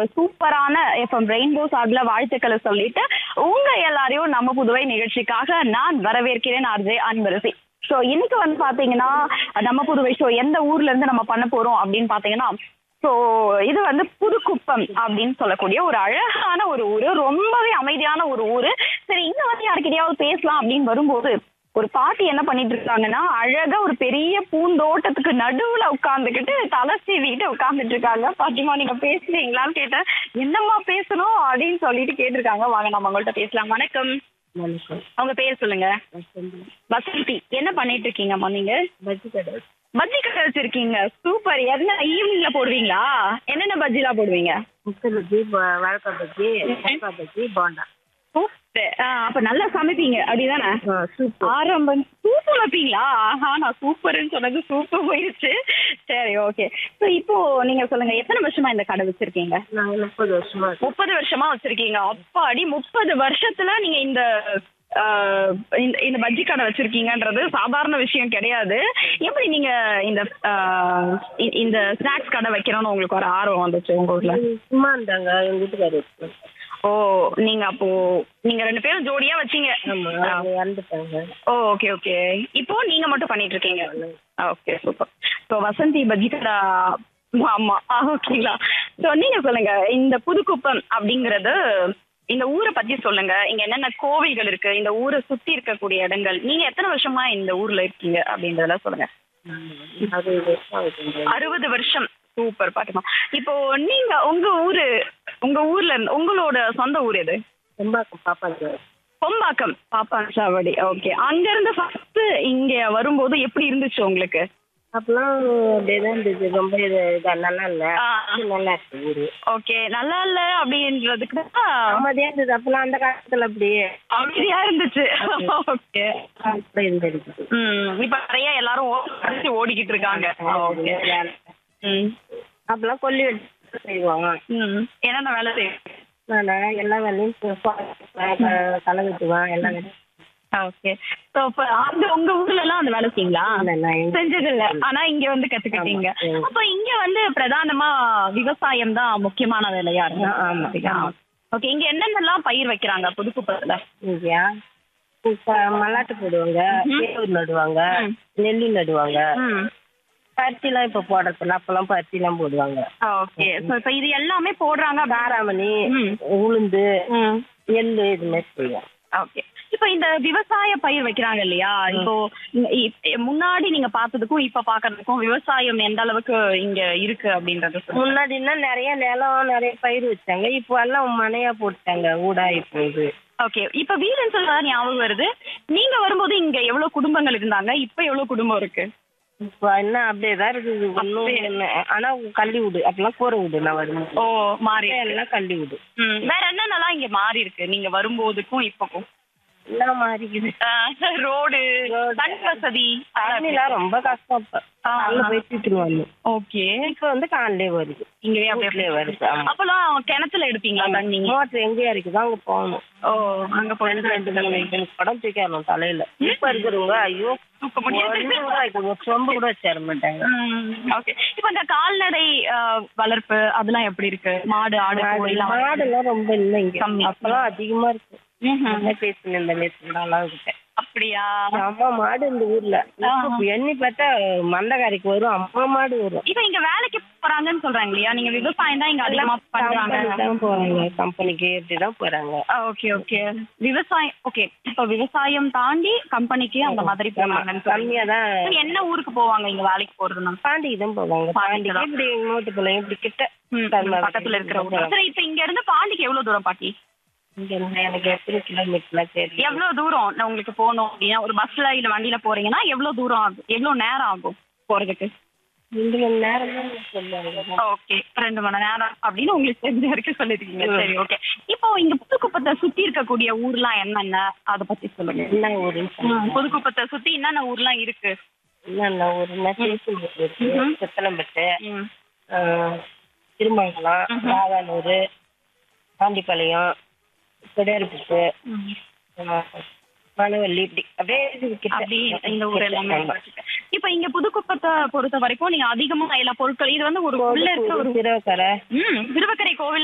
சூப்பரான FM rainbow சார்பில் வாழ்த்துக்களை சொல்லிட்டு உங்க எல்லாரையும் நம்ம புதுவை நிகழ்ச்சிக்காக நான் வரவேற்கிறேன் ஆர்ஜே அன்பரசி ஸோ இன்னைக்கு வந்து பாத்தீங்கன்னா நம்ம புதுவை ஷோ எந்த ஊர்ல இருந்து நம்ம பண்ண போறோம் அப்படின்னு பாத்தீங்கன்னா ஸோ இது வந்து புதுக்குப்பம் அப்படின்னு சொல்லக்கூடிய ஒரு அழகான ஒரு ஊரு ரொம்பவே அமைதியான ஒரு ஊரு சரி இங்க வந்து யாருக்கிட்டையாவது பேசலாம் அப்படின்னு வரும்போது ஒரு பாட்டி என்ன பண்ணிட்டு இருக்காங்கன்னா அழகா ஒரு பெரிய பூந்தோட்டத்துக்கு நடுவுல உட்கார்ந்துகிட்டு தலை சீவிக்கிட்டு உட்கார்ந்துட்டு இருக்காங்க பாட்டிமா நீங்க பேசுறீங்களான்னு கேட்டேன் என்னம்மா பேசணும் அப்படின்னு சொல்லிட்டு கேட்டிருக்காங்க வாங்க நம்ம உங்கள்ட்ட பேசலாம் வணக்கம் வணக்கம் அவங்க பேர் சொல்லுங்க வசந்தி வசந்தி என்ன பண்ணிட்டு இருக்கீங்கம்மா நீங்க பஜ்ஜி கடை பஜ்ஜி கடை வச்சிருக்கீங்க சூப்பர் என்ன ஈவினிங்ல போடுவீங்களா என்னென்ன பஜ்ஜிலாம் போடுவீங்க முட்டை பஜ்ஜி ப- வாழைக்காய் பஜ்ஜி தேங்காய் பஜ்ஜி போண்டா சூப்பர் அப்ப நல்லா சமைப்பீங்க அப்படிதானே சூப்பு ஆரம்பம் சூப்பர் வைப்பீங்களா ஆஹா நான் சூப்பர்னு சொன்னது சூப்பர் போயிருச்சு சரி ஓகே ஸோ இப்போ நீங்க சொல்லுங்க எத்தனை வருஷமா இந்த கடை வச்சிருக்கீங்க நாங்கள் முப்பது வருஷமா இருக்கோம். முப்பது வருஷமா வச்சிருக்கீங்க அப்பாடி முப்பது வருஷத்துல நீங்க இந்த ஆஹ், இந்த- இந்த பஜ்ஜி கடை வச்சிருக்கீங்கன்றது சாதாரண விஷயம் கிடையாது எப்படி நீங்க இந்த ஆஹ், இ- இந்த ஸ்நாக்ஸ் கடை வைக்கணும்னு உங்களுக்கு ஒரு ஆர்வம் வந்துச்சு உங்க ஊர்ல சும்மா இருந்தாங்க எங்க வீட்டுக்காரர் வச்சு. ஓ நீங்க அப்போ நீங்க ரெண்டு பேரும் ஜோடியா வச்சீங்க ஆமா அவங்க இறந்துட்டாங்க ஓ ஓகே ஓகே இப்போ நீங்க மட்டும் பண்ணிட்டு இருக்கீங்க okay super so Vasanthi bajji கடை ஆமா ஆ, ஓகேங்களா ஸோ நீங்க சொல்லுங்க இந்த புதுக்குப்பம் அப்படிங்கிறது இந்த ஊரை பத்தி சொல்லுங்க இங்க என்னென்ன கோவில்கள் இருக்கு இந்த ஊரை சுத்தி இருக்கக்கூடிய இடங்கள் நீங்க எத்தனை வருஷமா இந்த ஊர்ல இருக்கீங்க அப்படின்றதெல்லாம் சொல்லுங்க அறுபது வருஷம் ஆகுது அறுபது வருஷம் சூப்பர் பாட்டுமா இப்போ நீங்க உங்க ஊரு உங்க ஊர்ல இருந்து உங்களோட சொந்த ஊர் எது செம்பாக்கம் பாப்பாங்க பொம்பாக்கம் பாப்பாஞ்சாவடி ஓகே அங்க இருந்து ஃபர்ஸ்ட் இங்க வரும்போது எப்படி இருந்துச்சு உங்களுக்கு அப்பெல்லாம் அப்படியே தான் இருந்தது ரொம்ப இது இதா நல்லா இல்லை ஆ, நல்லா இருக்கு ஊரு ஓகே நல்லா இல்ல அப்படின்றதுக்கு தான் அமைதியா இருந்தது அப்பெல்லாம் அந்த காலத்துல அப்படியே அமைதியா இருந்துச்சு ஓகே அப்படி இருந்தது ம் இப்ப நிறைய எல்லாரும் ஓடி ஓடிக்கிட்டு இருக்காங்க ஓகே ம் அப்பெல்லாம் கொல்லி வச்சு செய்வோம் ம் என்னென்ன வேலை செய்யும் நான் எல்லா வேலையும் செய்வேன். களை வெட்டுவேன் எல்லா வேலையும் ஓகே ஸோ இப்போ அந்த உங்க ஊர்ல எல்லாம் அந்த வேலை செய்யுங்களா இல்ல, நான் எங்க- செஞ்சது இல்ல ஆனா இங்க வந்து கத்துக்கிட்டீங்க ஆமா. அப்ப இங்க வந்து பிரதானமா விவசாயம் தான் முக்கியமான வேலையா இருக்கு ஆ, ஆமா, ஆமா. ஓகே இங்க என்னென்னலாம் பயிர் வைக்கிறாங்க புதுக்குப்பத்துல இங்கயா இப்ப மல்லாட்டு போடுவாங்க ம்ஹும். வேலூர் நடுவாங்க ம். நெல்லி நடுவாங்க ம் பருத்தி எல்லாம் இப்ப போடுறதுல அப்பெல்லாம் பருத்தி எல்லாம் போடுவாங்க ஓகே ஸோ இப்போ இது எல்லாமே போடுறாங்க காராமணி ம். உளுந்து ம் எள்ளு இது மாதிரி செய்வோம் ஓகே இப்போ இந்த விவசாய பயிர் வைக்கிறாங்க இல்லையா இப்போ இ- இ- முன்னாடி நீங்க பார்த்ததுக்கும் இப்ப பாக்குறதுக்கும் விவசாயம் எந்த அளவுக்கு இங்க இருக்கு அப்படின்றது சொல்லுங்க. முன்னாடின்னா நிறைய நிலம் நிறைய பயிர் வச்சாங்க இப்போ எல்லாம் மனையா போட்டாங்க ஊடாகி போகுது ஓகே இப்ப வீடுன்னு சொல்ல ஞாபகம் வருது நீங்க வரும்போது இங்க எவ்வளவு குடும்பங்கள் இருந்தாங்க இப்ப எவ்வளவு குடும்பம் இருக்கு இப்போ என்ன அப்படியே தான் இருக்குது ஒன்றும் இல்லை ஆனா கள்ளி வீடு அப்பெல்லாம் கூரை வீடு நான் வரும்போது ஓ மாறி இப்ப எல்லாம் கள்ளி வீடு ம், வேற என்னென்னலாம் இங்க மாறி இருக்கு நீங்க வரும்போதுக்கும் இப்பக்கும் எல்லாம் மாறிக்குது ரோடு Road. தண்ணி வசதி தண்ணிலாம் ரொம்ப கஷ்டம் இப்ப ஆ, காலைல ஆ. போய் தூக்கிட்டு வரணும் ஓகே இப்ப வந்து காலையிலே வருது இங்கவே வீட்லயே அப்படியே வருது ஆமா அப்பெல்லாம் கிணத்துல எடுப்பீங்களா தண்ணி மோட்டர் எங்கேயா இருக்குதோ அங்க போகணும் ஓ அங்க போய் ரெண்டு ரெண்டு மூணு மூணு குடம் தூக்கிடணும் தலையில இப்ப இருக்கிறவங்க ஐயோ தூக்க முடியாது ஒண்ணு கூட வைக்க- ஒரு சொம்பு கூட வச்சிட மாட்டாங்க ஓகே இப்போ இந்த கால்நடை அஹ், வளர்ப்பு அதெல்லாம் எப்படி இருக்கு மாடு ஆடு கோழி எல்லாம் மாடுலாம் ரொம்ப இல்லை இங்க கம்மி. அப்பெல்லாம் அதிகமா இருக்கு ம்ஹும். என்ன பேசுன இந்த நேற்று நல்லா இருக்கு அப்படியா அம்மா மாடு இந்த ஊர்ல இப்ப எண்ணி பார்த்தா மந்தகாரிக்கு வரும் அம்மா மாடு வரும் இப்போ இங்க வேலைக்கு போறாங்கன்னு சொல்றாங்க இல்லையா நீங்க விவசாயம் தான் இங்க அதிகமா பண்றாங்க கம்பெனிக்கு தான் போறாங்க கம்பெனிக்கு இப்படிதான் போறாங்க ஓகே ஓகே விவசாயம் ஓகே இப்போ விவசாயம் தாண்டி கம்பெனிக்கு அந்த மாதிரி போறாங்கன்னு சொல்றீங்க. கம்மியா தான் நீங்க என்ன ஊருக்கு போவாங்க இங்க வேலைக்கு போறதுன்னா பாண்டிக்கு தான் போவாங்க பாண்டிக்கு பாண்டிக்கு இப்படி நோட்டு போல இப்படி கிட்ட ம், தர்மபுரி பக்கத்துல இருக்கிற ஊர் சரி இப்போ இங்க இருந்து பாண்டிக்கு எவ்வளவு தூரம் பாட்டி இங்க இருந்து எனக்கு எத்தனை கிலோமீட்டர்லாம் தெரியும் எவ்வளவு தூரம் நான் உங்களுக்கு போகணும் அப்படின்னா ஒரு பஸ்ல இல்ல வண்டியில போறீங்கன்னா எவ்வளவு தூரம் ஆகும் எவ்வளவு நேரம் ஆகும் போறதுக்கு ரெண்டு மணி நேரம் தான் சொல்லுவாங்க ஓகே ரெண்டு மணி நேரம் அப்படின்னு உங்களுக்கு தெரிஞ்ச வரைக்கும் சொல்லிருக்கீங்க சரி ஓகே இப்போ இங்க புதுக்குப்பத்தை சுத்தி இருக்கக்கூடிய ஊர்லாம் என்னென்ன அத பத்தி சொல்லுங்க என்ன ஊருன்னு சொல்லுங்க புதுக்குப்பத்தை சுத்தி என்னென்ன ஊர்லாம் இருக்கு என்னென்ன ஊருன்னா திருச்செந்தூர் இருக்கு ம்ஹும். சித்தலம்பட்டு ம். ஆஹ், திருமங்கலம் ம்ஹும். ராதானூர் பாண்டிப்பாளையம் பிடையார்புட்டு ம். மணவள்ளி இப்படி அப்படியே இது கிட்ட. அப்படி இந்த ஊர் எல்லாமே ஆமா. இப்போ இங்க புதுக்குப்பத்தை பொறுத்த வரைக்கும் நீங்க அதிகமா எல்லா பொருட்கள் இது வந்து ஒரு உள்ள இருக்க ஒரு திருவக்கரை ம் திருவக்கரை கோவில்